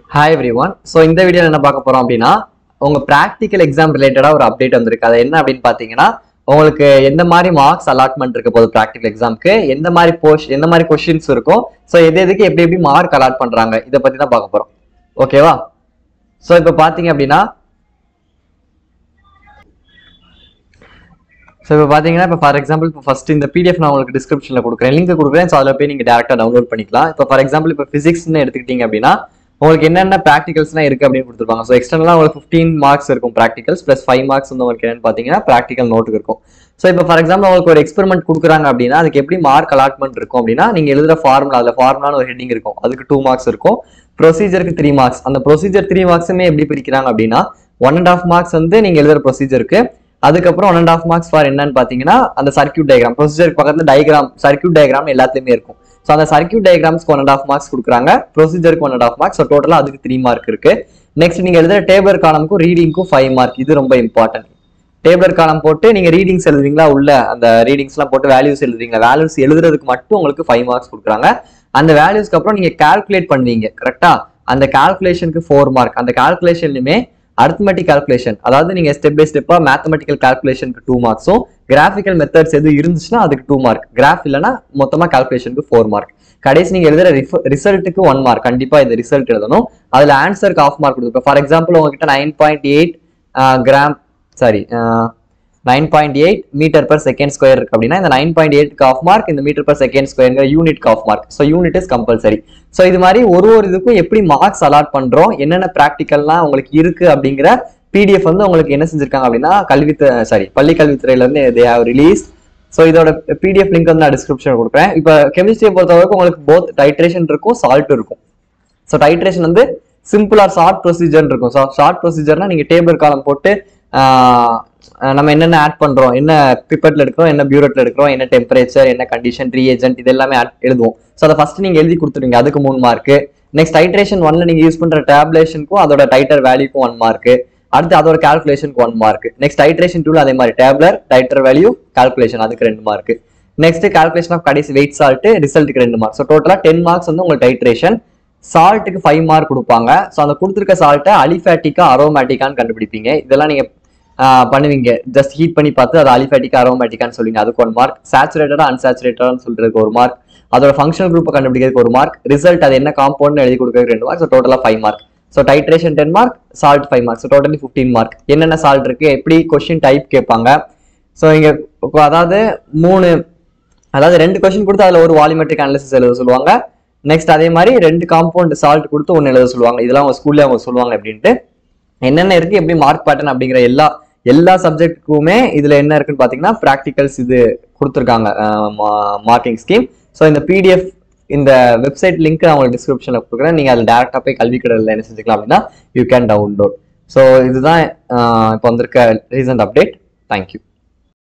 hi every one so இந்த வீடியோவில் என்ன பார்க்க போறோம் அப்படின்னா உங்க ப்ராக்டிக்கல் எக்ஸாம் ரிலேட்டடாக ஒரு அப்டேட் வந்திருக்கு அது என்ன அப்படின்னு பார்த்தீங்கன்னா உங்களுக்கு எந்த மாதிரி மார்க்ஸ் அலாட்மெண்ட் இருக்க போகுது ப்ராக்டிக்கல் எக்ஸாம்க்கு எந்த மாதிரி போஷ் எந்த மாதிரி கொஷின்ஸ் இருக்கும் ஸோ எது எதுக்கு எப்படி எப்படி மார்க் அலாட் பண்றாங்க இதை பத்தி தான் பார்க்க போறோம் ஓகேவா ஸோ இப்போ பார்த்தீங்க அப்படின்னா ஸோ இப்போ பார்த்தீங்கன்னா இப்போ ஃபார் எக்ஸாம்பிள் இப்போ ஃபர்ஸ்ட் இந்த பிடிஎஃப் நான் உங்களுக்கு டிஸ்கிரிப்ஷனில் கொடுக்குறேன் லிங்க் கொடுக்குறேன் ஸோ அதில் போய் நீங்கள் டேரெக்டாக டவுன்லோட் பண்ணிக்கலாம் இப்போ ஃபார் எக்ஸாம்பிள் இப்போ ஃபிசிக்ஸ்னு எடுத்துக்கிட்டீங்க அப்படின்னா உங்களுக்கு என்னென்ன ப்ராக்டிகல்ஸ்லாம் இருக்குது அப்படின்னு கொடுத்துருப்பாங்க ஸோ எக்ஸ்டர்னலாக உங்களுக்கு ஃபிஃப்டீன் மார்க்ஸ் இருக்கும் ப்ராக்டிகல்ஸ் ப்ளஸ் ஃபைவ் மார்க்ஸ் வந்து உங்களுக்கு என்னன்னு பார்த்தீங்கன்னா ப்ராக்டிக்கல் நோட்டுக்கு இருக்கும் ஸோ இப்போ ஃபார் எக்ஸாம்பிள் உங்களுக்கு ஒரு எக்ஸ்பெரிமெண்ட் கொடுக்குறாங்க அப்படின்னா அதுக்கு எப்படி மார்க் அலாட்மெண்ட் இருக்கும் அப்படின்னா நீங்கள் எழுதுற ஃபார்முலா அதில் ஃபார்முலான்னு ஒரு ஹெட்டிங் இருக்கும் அதுக்கு டூ மார்க்ஸ் இருக்கும் ப்ரொசீஜருக்கு த்ரீ மார்க்ஸ் அந்த ப்ரொசீஜர் த்ரீ மார்க்ஸுமே எப்படி பிரிக்கிறாங்க அப்படின்னா ஒன் அண்ட் ஆஃப் மார்க்ஸ் வந்து நீங்கள் எழுதுற ப்ரொசீஜருக்கு அதுக்கப்புறம் one and half marks for என்னன்னு பார்த்தீங்கன்னா அந்த சர்க்யூட் டயக்ராம் ப்ரொசீஜருக்கு பக்கத்தில் டயக்ராம் சர்க்யூட் டயக்ராம் எல்லாத்துலேயுமே இருக்கும் ஸோ அந்த சர்க்யூட் டயக்ராம்ஸ்க்கு ஒன் அண்ட் ஆஃப் மார்க்ஸ் கொடுக்குறாங்க ப்ரொசீஜருக்கு one and half marks so டோட்டலாக அதுக்கு த்ரீ மார்க் இருக்கு நெக்ஸ்ட் நீங்கள் எழுதுற டேபிள் காலமுக்கும் ரீடிங்க்கும் ஃபைவ் மார்க் இது ரொம்ப இம்பார்ட்டன்ட் டேபிள் காலம் போட்டு நீங்கள் ரீடிங்ஸ் எழுதுறீங்களா உள்ள அந்த ரீடிங்ஸ்லாம் போட்டு வேல்யூஸ் எழுதுறீங்களா வேல்யூஸ் எழுதுறதுக்கு மட்டும் உங்களுக்கு ஃபைவ் மார்க்ஸ் கொடுக்குறாங்க அந்த வேல்யூஸ்க்கு அப்புறம் நீங்கள் கால்குலேட் பண்ணுவீங்க கரெக்டா அந்த கால்குலேஷனுக்கு ஃபோர் மார்க் அந்த கால்குலேஷன்லையுமே அர்த்மெட்டிக் கால்குலேஷன் அதாவது நீங்க ஸ்டெப் பை ஸ்டெப்பா மேத்தமெட்டிக்கல் கால்குலேஷனுக்கு டூ மார்க்ஸும் கிராஃபிக்கல் மெத்தட்ஸ் எதுவும் இருந்துச்சுன்னா அதுக்கு டூ மார்க் கிராஃப் இல்லைன்னா மொத்தமா கால்குலேஷனுக்கு ஃபோர் மார்க் கடைசி நீங்க எழுதுற ரிசல்ட்டுக்கு ஒன் மார்க் கண்டிப்பா இந்த ரிசல்ட் எழுதணும் அதுல ஆன்சருக்கு ஆஃப் மார்க் கொடுத்துருக்கோம் ஃபார் எக்ஸாம்பிள் உங்ககிட்ட nine point eight gram sorry nine point eight metre per second square இருக்கு அப்படின்னா இந்த நைன் பாயிண்ட் எயிட்க்கு ஆஃப் மார்க் இந்த மீட்டர் per செகண்ட் ஸ்கொயர்ங்கிற யூனிட்க்கு half mark so unit is compulsory so இது மாதிரி ஒரு ஒரு இதுக்கும் எப்படி மார்க்ஸ் அலாட் பண்றோம் என்னென்ன ப்ராக்டிக்கல்லாம் உங்களுக்கு இருக்கு அப்படிங்கிற பிடிஎஃப் வந்து உங்களுக்கு என்ன செஞ்சிருக்காங்க அப்படின்னா கல்வி சாரி பள்ளி கல்வித்துறையில இருந்து தே ஹவ் ரிலீஸ் ஸோ இதோட பிடிஎஃப் லிங்க் வந்து நான் டிஸ்கிரிப்ஷன் கொடுப்பேன் இப்போ கெமிஸ்ட்ரியை பொறுத்த வரைக்கும் உங்களுக்கு போத் டைட்ரேஷன் இருக்கும் சால்ட் இருக்கும் ஸோ டைட்ரேஷன் வந்து சிம்பிளா ஷார்ட் ப்ரொசீஜர் இருக்கும் ஸோ ஷார்ட் ப்ரொசீஜர்னா நீங்க டேபிள் காலம் போட்டு ஆஹ், நம்ம என்னென்ன ஆட் பண்றோம் என்ன பிப்பட்ல எடுக்கிறோம் என்ன பியூரட்ல எடுக்கிறோம் என்ன டெம்பரேச்சர் என்ன கண்டிஷன் ரீஏஜென்ட் இது எல்லாமே add- எழுதுவோம் ஸோ அதை ஃபர்ஸ்ட் நீங்க எழுதி கொடுத்துருங்க அதுக்கு மூணு மார்க் நெக்ஸ்ட் டைட்ரேஷன் ஒன்ல நீங்க யூஸ் பண்ற டேப்லேஷனுக்கும் அதோட டைட்டர் வேல்யூக்கும் ஒன் மார்க் அடுத்து அதோட கால்குலேஷனுக்கு ஒன் மார்க் நெக்ஸ்ட் டைட்ரேஷன் டூல அதே மாதிரி டேப்லர் டைட்டர் வேல்யூ கால்குலேஷன் அதுக்கு ரெண்டு மார்க் நெக்ஸ்ட் கால்குலேஷன் ஆஃப் கடைசி வெயிட் சால்ட் ரிசல்ட்டுக்கு ரெண்டு மார்க் ஸோ டோட்டலா டென் மார்க்ஸ் வந்து உங்களுக்கு டைட்ரேஷன் சால்ட்டுக்கு ஃபைவ் மார்க் கொடுப்பாங்க ஸோ அந்த கொடுத்துருக்க சால்ட்டை அலிஃபேட்டிக்கா அரோமேட்டிக்கான்னு கண்டுபிடிப்பீங்க இதெல்லாம் நீங்க ஆஹ், பண்ணுவீங்க ஜஸ்ட் ஹீட் பண்ணி பார்த்து அது அலிஃபேட்டிக்கா அரோமேட்டிக்கான்னு சொல்லுவீங்க அதுக்கு ஒரு மார்க் சேச்சுரேட்டடா அன்சாச்சுரேட்டடான்னு சொல்றதுக்கு ஒரு மார்க் அதோட ஃபங்க்ஷனல் குரூப்பை கண்டுபிடிக்கிறதுக்கு ஒரு மார்க் ரிசல்ட் அது என்ன காம்பவுண்ட் எழுதி கொடுக்கறதுக்கு ரெண்டு மார்க் ஸோ டோட்டலாக five mark so titration ten mark salt five mark so totally fifteen mark என்னென்ன சால்ட் இருக்கு எப்படி கொஸ்டின் டைப் கேட்பாங்க ஸோ இங்க அதாவது மூணு அதாவது ரெண்டு கொஸ்டின் கொடுத்து அதுல ஒரு வாலிமெட்ரிக் அனாலிசிஸ் எழுத சொல்லுவாங்க நெக்ஸ்ட் அதே மாதிரி ரெண்டு காம்பவுண்ட் சால்ட் கொடுத்து ஒன்று எழுத சொல்லுவாங்க இதெல்லாம் அவங்க ஸ்கூல்ல அவங்க சொல்லுவாங்க அப்படின்ட்டு என்னென்ன இருக்கு எப்படி மார்க் பேட்டர்ன் அப்படிங்கிற எல்லா எல்லா சப்ஜெக்ட்டுக்குமே இதுல என்ன இருக்குன்னு பாத்தீங்கன்னா ப்ராக்டிகல்ஸ் இது கொடுத்துருக்காங்க மார்க்கிங் ஸ்கீம் ஸோ இந்த பிடிஎஃப் இந்த வெப்சைட் லிங்க் நான் உங்களுக்கு டிஸ்கிரிப்ஷனில் கொடுக்குறேன் நீங்கள் அதில் டேரெக்டாக போய் கல்வி கடலில் என்ன செஞ்சுக்கலாம் அப்படின்னா யூ கேன் டவுன்லோட் ஸோ இதுதான் ஆஹ் இப்போ வந்திருக்க ரீசன்ட் அப்டேட் தேங்க்யூ